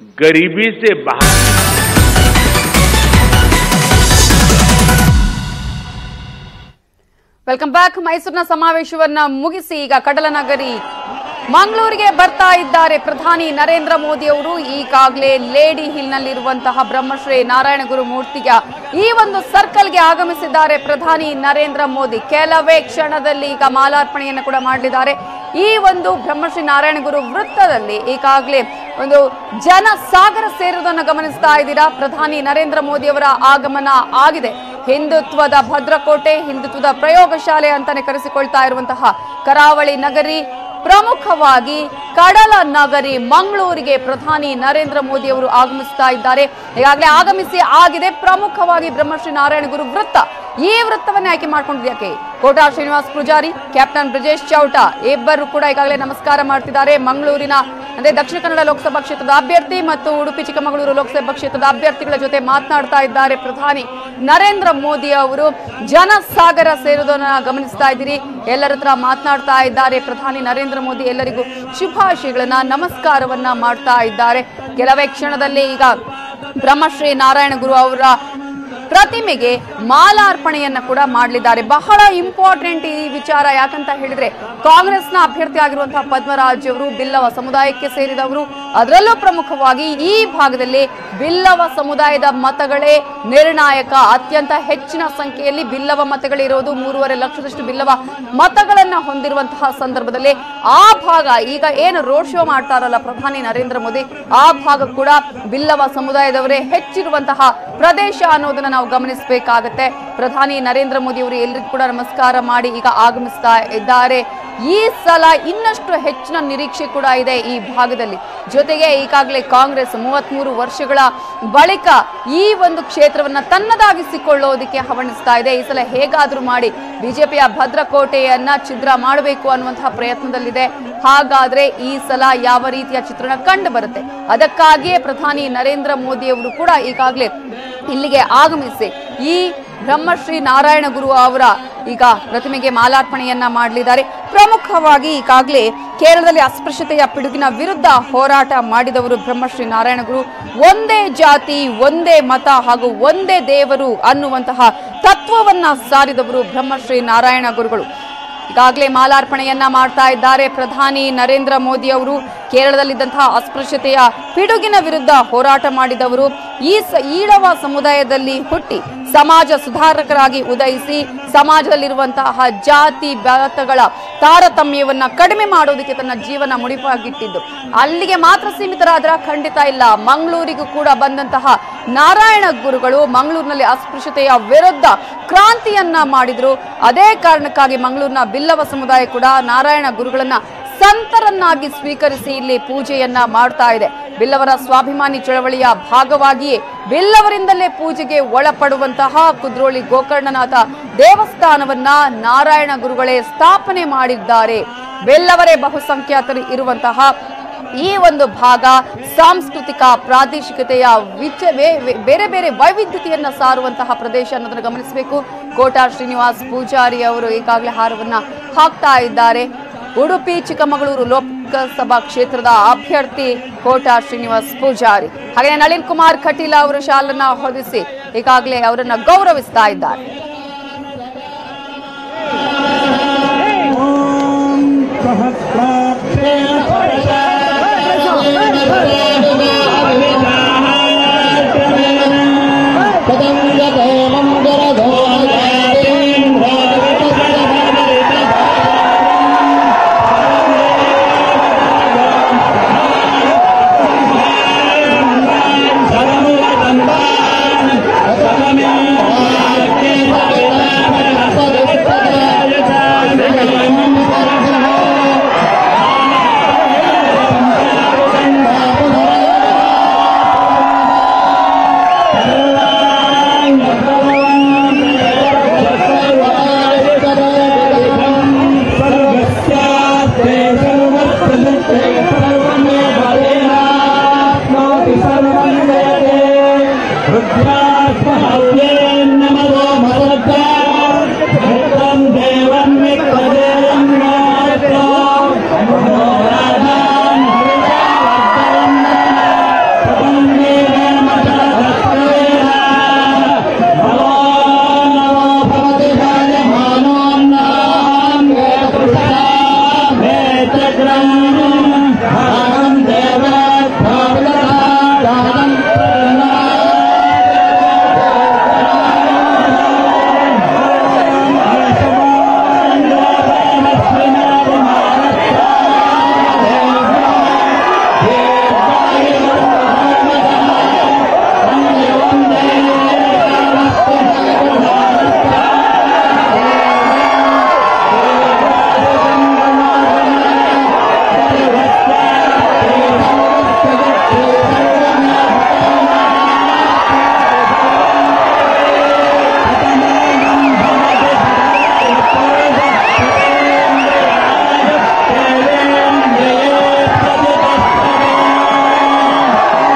गरीबी से बाहर ವೆಲ್ಕಮ್ ಬ್ಯಾಕ್ ಮೈಸೂರಿನ ಸಮಾವೇಶವನ್ನ ಮುಗಿಸಿ ಈಗ ಕಡಲನಗರಿ ಮಂಗಳೂರಿಗೆ ಬರ್ತಾ ಇದ್ದಾರೆ ಪ್ರಧಾನಿ ನರೇಂದ್ರ ಮೋದಿ ಅವರು ಈಗಾಗಲೇ ಲೇಡಿ ಹಿಲ್ನಲ್ಲಿರುವಂತಹ ಬ್ರಹ್ಮಶ್ರೀ ನಾರಾಯಣಗುರು ಮೂರ್ತಿಯ ಈ ಒಂದು ಸರ್ಕಲ್ಗೆ ಆಗಮಿಸಿದ್ದಾರೆ ಪ್ರಧಾನಿ ನರೇಂದ್ರ ಮೋದಿ ಕೆಲವೇ ಕ್ಷಣದಲ್ಲಿ ಈಗ ಮಾಲಾರ್ಪಣೆಯನ್ನು ಕೂಡ ಮಾಡಲಿದ್ದಾರೆ ಈ ಒಂದು ಬ್ರಹ್ಮಶ್ರೀ ನಾರಾಯಣಗುರು ವೃತ್ತದಲ್ಲಿ ಈಗಾಗಲೇ ಒಂದು ಜನ ಸಾಗರ ಸೇರುವುದನ್ನು ಗಮನಿಸ್ತಾ ಇದ್ದೀರಾ ಪ್ರಧಾನಿ ನರೇಂದ್ರ ಮೋದಿ ಅವರ ಆಗಮನ ಆಗಿದೆ ಹಿಂದುತ್ವದ ಭದ್ರಕೋಟೆ ಹಿಂದುತ್ವದ ಪ್ರಯೋಗಶಾಲೆ ಅಂತಾನೆ ಕರೆಸಿಕೊಳ್ತಾ ಇರುವಂತಹ ಕರಾವಳಿ ನಗರಿ ಪ್ರಮುಖವಾಗಿ ಕಡಲ ನಗರಿ ಮಂಗಳೂರಿಗೆ ಪ್ರಧಾನಿ ನರೇಂದ್ರ ಮೋದಿ ಅವರು ಆಗಮಿಸ್ತಾ ಇದ್ದಾರೆ ಈಗಾಗಲೇ ಆಗಮಿಸಿ ಆಗಿದೆ ಪ್ರಮುಖವಾಗಿ ಬ್ರಹ್ಮಶ್ರೀ ನಾರಾಯಣಗುರು ವೃತ್ತ ಈ ವೃತ್ತವನ್ನೇ ಆಯ್ಕೆ ಮಾಡ್ಕೊಂಡಿದ್ಯಾಕೆ ಕೋಟಾ ಶ್ರೀನಿವಾಸ್ ಪೂಜಾರಿ ಕ್ಯಾಪ್ಟನ್ ಬ್ರಿಜೇಶ್ ಚೌಟ ಇಬ್ಬರು ಕೂಡ ಈಗಾಗಲೇ ನಮಸ್ಕಾರ ಮಾಡ್ತಿದ್ದಾರೆ ಮಂಗಳೂರಿನ ಅಂದ್ರೆ ದಕ್ಷಿಣ ಕನ್ನಡ ಲೋಕಸಭಾ ಕ್ಷೇತ್ರದ ಅಭ್ಯರ್ಥಿ ಮತ್ತು ಉಡುಪಿ ಚಿಕ್ಕಮಗಳೂರು ಲೋಕಸಭಾ ಕ್ಷೇತ್ರದ ಅಭ್ಯರ್ಥಿಗಳ ಜೊತೆ ಮಾತನಾಡ್ತಾ ಇದ್ದಾರೆ ಪ್ರಧಾನಿ ನರೇಂದ್ರ ಮೋದಿ ಅವರು ಜನಸಾಗರ ಸೇರುವುದನ್ನ ಗಮನಿಸ್ತಾ ಇದ್ದೀರಿ ಎಲ್ಲರ ಹತ್ರ ಮಾತನಾಡ್ತಾ ಇದ್ದಾರೆ ಪ್ರಧಾನಿ ನರೇಂದ್ರ ಮೋದಿ ಎಲ್ಲರಿಗೂ ಶುಭಾಶಯಗಳನ್ನ ನಮಸ್ಕಾರವನ್ನ ಮಾಡ್ತಾ ಇದ್ದಾರೆ ಕೆಲವೇ ಕ್ಷಣದಲ್ಲಿ ಈಗ ಬ್ರಹ್ಮಶ್ರೀ ನಾರಾಯಣ ಗುರು ಅವರ ಪ್ರತಿಮೆಗೆ ಮಾಲಾರ್ಪಣೆಯನ್ನ ಕೂಡ ಮಾಡಲಿದ್ದಾರೆ ಬಹಳ ಇಂಪಾರ್ಟೆಂಟ್ ಈ ವಿಚಾರ ಯಾಕಂತ ಹೇಳಿದ್ರೆ ಕಾಂಗ್ರೆಸ್ನ ಅಭ್ಯರ್ಥಿ ಆಗಿರುವಂತಹ ಪದ್ಮರಾಜ್ ಅವರು ಬಿಲ್ಲವ ಸಮುದಾಯಕ್ಕೆ ಸೇರಿದವರು ಅದರಲ್ಲೂ ಪ್ರಮುಖವಾಗಿ ಈ ಭಾಗದಲ್ಲಿ ಬಿಲ್ಲವ ಸಮುದಾಯದ ಮತಗಳೇ ನಿರ್ಣಾಯಕ ಅತ್ಯಂತ ಹೆಚ್ಚಿನ ಸಂಖ್ಯೆಯಲ್ಲಿ ಬಿಲ್ಲವ ಮತಗಳಿರೋದು ಮೂರುವರೆ ಲಕ್ಷದಷ್ಟು ಬಿಲ್ಲವ ಮತಗಳನ್ನ ಹೊಂದಿರುವಂತಹ ಸಂದರ್ಭದಲ್ಲಿ ಆ ಭಾಗ ಈಗ ಏನು ರೋಡ್ ಶೋ ಮಾಡ್ತಾರಲ್ಲ ಪ್ರಧಾನಿ ನರೇಂದ್ರ ಮೋದಿ ಆ ಭಾಗ ಕೂಡ ಬಿಲ್ಲವ ಸಮುದಾಯದವರೇ ಹೆಚ್ಚಿರುವಂತಹ ಪ್ರದೇಶ ಅನ್ನೋದನ್ನ ನಾವು ಗಮನಿಸಬೇಕಾಗತ್ತೆ ಪ್ರಧಾನಿ ನರೇಂದ್ರ ಮೋದಿ ಅವರು ಎಲ್ಲರಿಗೂ ಕೂಡ ನಮಸ್ಕಾರ ಮಾಡಿ ಈಗ ಆಗಮಿಸ್ತಾ ಇದ್ದಾರೆ ಈ ಸಲ ಇನ್ನಷ್ಟು ಹೆಚ್ಚಿನ ನಿರೀಕ್ಷೆ ಕೂಡ ಇದೆ ಈ ಭಾಗದಲ್ಲಿ ಜೊತೆಗೆ ಈಗಾಗಲೇ ಕಾಂಗ್ರೆಸ್ ಮೂವತ್ಮೂರು ವರ್ಷಗಳ ಬಳಿಕ ಈ ಒಂದು ಕ್ಷೇತ್ರವನ್ನ ತನ್ನದಾಗಿಸಿಕೊಳ್ಳೋದಕ್ಕೆ ಹವಣಿಸ್ತಾ ಇದೆ ಈ ಸಲ ಹೇಗಾದ್ರೂ ಮಾಡಿ ಬಿಜೆಪಿಯ ಭದ್ರಕೋಟೆಯನ್ನ ಛಿದ್ರ ಮಾಡಬೇಕು ಅನ್ನುವಂತಹ ಪ್ರಯತ್ನದಲ್ಲಿದೆ ಹಾಗಾದ್ರೆ ಈ ಸಲ ಯಾವ ರೀತಿಯ ಚಿತ್ರಣ ಕಂಡು ಬರುತ್ತೆ ಅದಕ್ಕಾಗಿಯೇ ಪ್ರಧಾನಿ ನರೇಂದ್ರ ಮೋದಿ ಅವರು ಕೂಡ ಈಗಾಗಲೇ ಇಲ್ಲಿಗೆ ಆಗಮಿಸಿ ಈ ಬ್ರಹ್ಮಶ್ರೀ ನಾರಾಯಣ ಗುರು ಅವರ ಈಗ ಪ್ರತಿಮೆಗೆ ಮಾಲಾರ್ಪಣೆಯನ್ನ ಮಾಡಲಿದ್ದಾರೆ ಪ್ರಮುಖವಾಗಿ ಈಗಾಗಲೇ ಕೇರಳದಲ್ಲಿ ಅಸ್ಪೃಶ್ಯತೆಯ ಪಿಡುಗಿನ ವಿರುದ್ಧ ಹೋರಾಟ ಮಾಡಿದವರು ಬ್ರಹ್ಮಶ್ರೀ ನಾರಾಯಣ ಗುರು ಒಂದೇ ಜಾತಿ ಒಂದೇ ಮತ ಹಾಗೂ ಒಂದೇ ದೇವರು ಅನ್ನುವಂತಹ ತತ್ವವನ್ನ ಸಾರಿದವರು ಬ್ರಹ್ಮಶ್ರೀ ನಾರಾಯಣ ಗುರುಗಳು ಈಗಾಗಲೇ ಮಾಲಾರ್ಪಣೆಯನ್ನ ಮಾಡ್ತಾ ಇದ್ದಾರೆ ಪ್ರಧಾನಿ ನರೇಂದ್ರ ಮೋದಿ ಅವರು ಕೇರಳದಲ್ಲಿದ್ದಂತಹ ಅಸ್ಪೃಶ್ಯತೆಯ ಪಿಡುಗಿನ ವಿರುದ್ಧ ಹೋರಾಟ ಮಾಡಿದವರು ಈ ಸ ಈಳವ ಸಮುದಾಯದಲ್ಲಿ ಹುಟ್ಟಿ ಸಮಾಜ ಸುಧಾರಕರಾಗಿ ಉದಯಿಸಿ ಸಮಾಜದಲ್ಲಿರುವಂತಹ ಜಾತಿ ಬ್ಯಾತಗಳ ತಾರತಮ್ಯವನ್ನ ಕಡಿಮೆ ಮಾಡೋದಕ್ಕೆ ತನ್ನ ಜೀವನ ಮುಡಿಪಾಗಿಟ್ಟಿದ್ದು ಅಲ್ಲಿಗೆ ಮಾತ್ರ ಸೀಮಿತರಾದ್ರ ಖಂಡಿತ ಇಲ್ಲ ಮಂಗಳೂರಿಗೂ ಕೂಡ ಬಂದಂತಹ ನಾರಾಯಣ ಗುರುಗಳು ಮಂಗಳೂರಿನಲ್ಲಿ ಅಸ್ಪೃಶ್ಯತೆಯ ವಿರುದ್ಧ ಕ್ರಾಂತಿಯನ್ನ ಮಾಡಿದ್ರು ಅದೇ ಕಾರಣಕ್ಕಾಗಿ ಮಂಗಳೂರಿನ ಬಿಲ್ಲವ ಸಮುದಾಯ ಕೂಡ ನಾರಾಯಣ ಗುರುಗಳನ್ನ ಸಂತರನ್ನಾಗಿ ಸ್ವೀಕರಿಸಿ ಇಲ್ಲಿ ಪೂಜೆಯನ್ನ ಮಾಡ್ತಾ ಇದೆ ಬಿಲ್ಲವರ ಸ್ವಾಭಿಮಾನಿ ಚಳವಳಿಯ ಭಾಗವಾಗಿಯೇ ಬಿಲ್ಲವರಿಂದಲೇ ಪೂಜೆಗೆ ಒಳಪಡುವಂತಹ ಕುದ್ರೋಳಿ ಗೋಕರ್ಣನಾಥ ದೇವಸ್ಥಾನವನ್ನ ನಾರಾಯಣ ಗುರುಗಳೇ ಸ್ಥಾಪನೆ ಮಾಡಿದ್ದಾರೆ ಬೆಲ್ಲವರೇ ಬಹುಸಂಖ್ಯಾತರು ಇರುವಂತಹ ಈ ಒಂದು ಭಾಗ ಸಾಂಸ್ಕೃತಿಕ ಪ್ರಾದೇಶಿಕತೆಯ ವಿಚ ವೇ- ವೇ- ಬೇರೆ ಬೇರೆ ವೈವಿಧ್ಯತೆಯನ್ನ ಸಾರುವಂತಹ ಪ್ರದೇಶ ಅನ್ನೋದನ್ನ ಗಮನಿಸಬೇಕು ಕೋಟಾ ಶ್ರೀನಿವಾಸ್ ಪೂಜಾರಿ ಅವರು ಈಗಾಗಲೇ ಹಾರವನ್ನ ಹಾಕ್ತಾ ಇದ್ದಾರೆ ಉಡುಪಿ ಚಿಕ್ಕಮಗಳೂರು ಲೋಕಸಭಾ ಕ್ಷೇತ್ರದ ಅಭ್ಯರ್ಥಿ ಕೋಟಾ ಶ್ರೀನಿವಾಸ್ ಪೂಜಾರಿ ಹಾಗೆ ನಳಿನ್ ಕುಮಾರ್ ಕಟೀಲ್ ಅವರು ಶಾಲನ್ನ ಹೊದಿಸಿ ಈಗಾಗಲೇ ಅವರನ್ನ ಗೌರವಿಸ್ತಾ ಇದ್ದಾರೆ